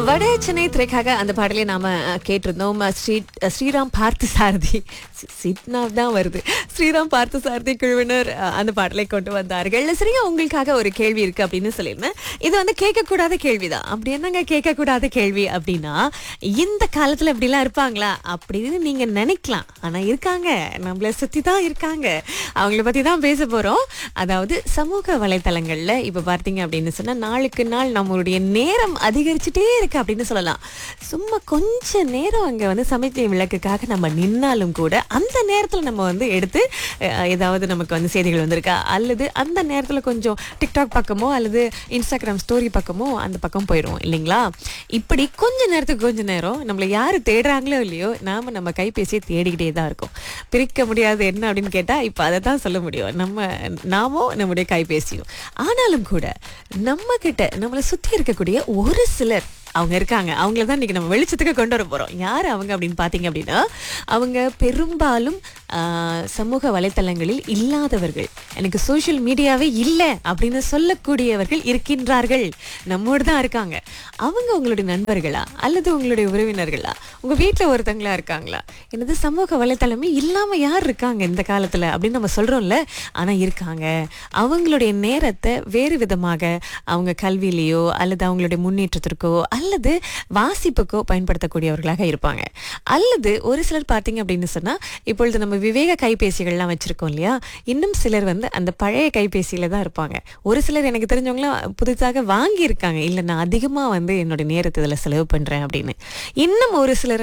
வட சென்னை திரைக்காக அந்த பாடலை நாம அஹ், கேட்டிருந்தோம் அஹ், ஸ்ரீ அஹ், ஸ்ரீராம் பார்த்த சாரதி சிட்னாவ் தான் வருது ஸ்ரீராம் பார்த்த சாரதி குழுவினர் அஹ், அந்த பாடலை கொண்டு வந்தார்கள் சரியா உங்களுக்காக ஒரு கேள்வி இருக்கு அப்படின்னு சொல்லியிருந்தேன் இது வந்து கேட்கக்கூடாத கேள்விதான் அப்படி என்னங்க கேட்கக்கூடாத கேள்வி அப்படின்னா இந்த காலத்துல இப்படிலாம் இருப்பாங்களா அப்படின்னு நீங்க நினைக்கலாம் ஆனா இருக்காங்க நம்மள சுத்தி தான் இருக்காங்க அவங்கள பத்தி தான் பேச போறோம் அதாவது சமூக வலைத்தளங்கள்ல இப்ப பார்த்தீங்க அப்படின்னு சொன்னா நாளுக்கு நாள் நம்மளுடைய நேரம் அதிகரிச்சுட்டே இருக்கு அப்படின்னு சொல்லலாம் சும்மா கொஞ்ச நேரம் அங்க வந்து சமைத்த விளக்குக்காக நம்ம நின்னாலும் கூட அந்த நேரத்துல நம்ம வந்து எடுத்து அஹ், ஏதாவது நமக்கு வந்து செய்திகள் வந்திருக்கா அல்லது அந்த நேரத்துல கொஞ்சம் டிக்டாக் பக்கமோ அல்லது இன்ஸ்டாகிராம் ஸ்டோரி பக்கமோ அந்த பக்கம் போயிடுவோம் இல்லைங்களா இப்படி கொஞ்ச நேரத்துக்கு கொஞ்ச நேரம் நம்மளை யாரு தேடுறாங்களோ இல்லையோ நாம நம்ம கைபேசியை தேடிக்கிட்டே தான் இருக்கோம் பிரிக்க முடியாது என்ன அப்படின்னு கேட்டா இப்ப அதை தான் சொல்ல முடியும் நம்ம நாமோ நம்முடைய கைபேசியும் ஆனாலும் கூட நம்ம கிட்ட நம்மளை சுத்தி இருக்கக்கூடிய ஒரு சிலர் அவங்க இருக்காங்க அவங்கள தான் இன்னைக்கு நம்ம வெளிச்சத்துக்கு கொண்டு வர போறோம் யார் அவங்க அப்படின்னு பார்த்தீங்க அப்படின்னா அவங்க பெரும்பாலும் ஆஹ், சமூக வலைத்தளங்களில் இல்லாதவர்கள் எனக்கு சோஷியல் மீடியாவே இல்லை அப்படின்னு சொல்லக்கூடியவர்கள் இருக்கின்றார்கள் நம்மோடு தான் இருக்காங்க அவங்க உங்களுடைய நண்பர்களா அல்லது உங்களுடைய உறவினர்களா உங்க வீட்டில் ஒருத்தங்களா இருக்காங்களா என்னது சமூக வலைத்தளமே இல்லாம யார் இருக்காங்க இந்த காலத்துல அப்படின்னு நம்ம சொல்றோம்ல ஆனா இருக்காங்க அவங்களுடைய நேரத்தை வேறு விதமாக அவங்க கல்வியிலேயோ அல்லது அவங்களுடைய முன்னேற்றத்திற்கோ அல்லது வாசிப்புக்கோ பயன்படுத்தக்கூடியவர்களாக இருப்பாங்க அல்லது ஒரு சிலர் பார்த்தீங்க அப்படின்னு சொன்னா இப்பொழுது நம்ம விவேக கைபேசிகள்லாம் வச்சிருக்கோம் இல்லையா இன்னும் சிலர் வந்து அந்த பழைய கைபேசியில தான் இருப்பாங்க ஒரு சிலர் எனக்கு தெரிஞ்சவங்களாம் புதுசாக வாங்கி இருக்காங்க இல்லை நான் அதிகமாக வந்து என்னோட நேரத்தை இதில் செலவு பண்றேன் அப்படின்னு இன்னும் ஒரு சிலர்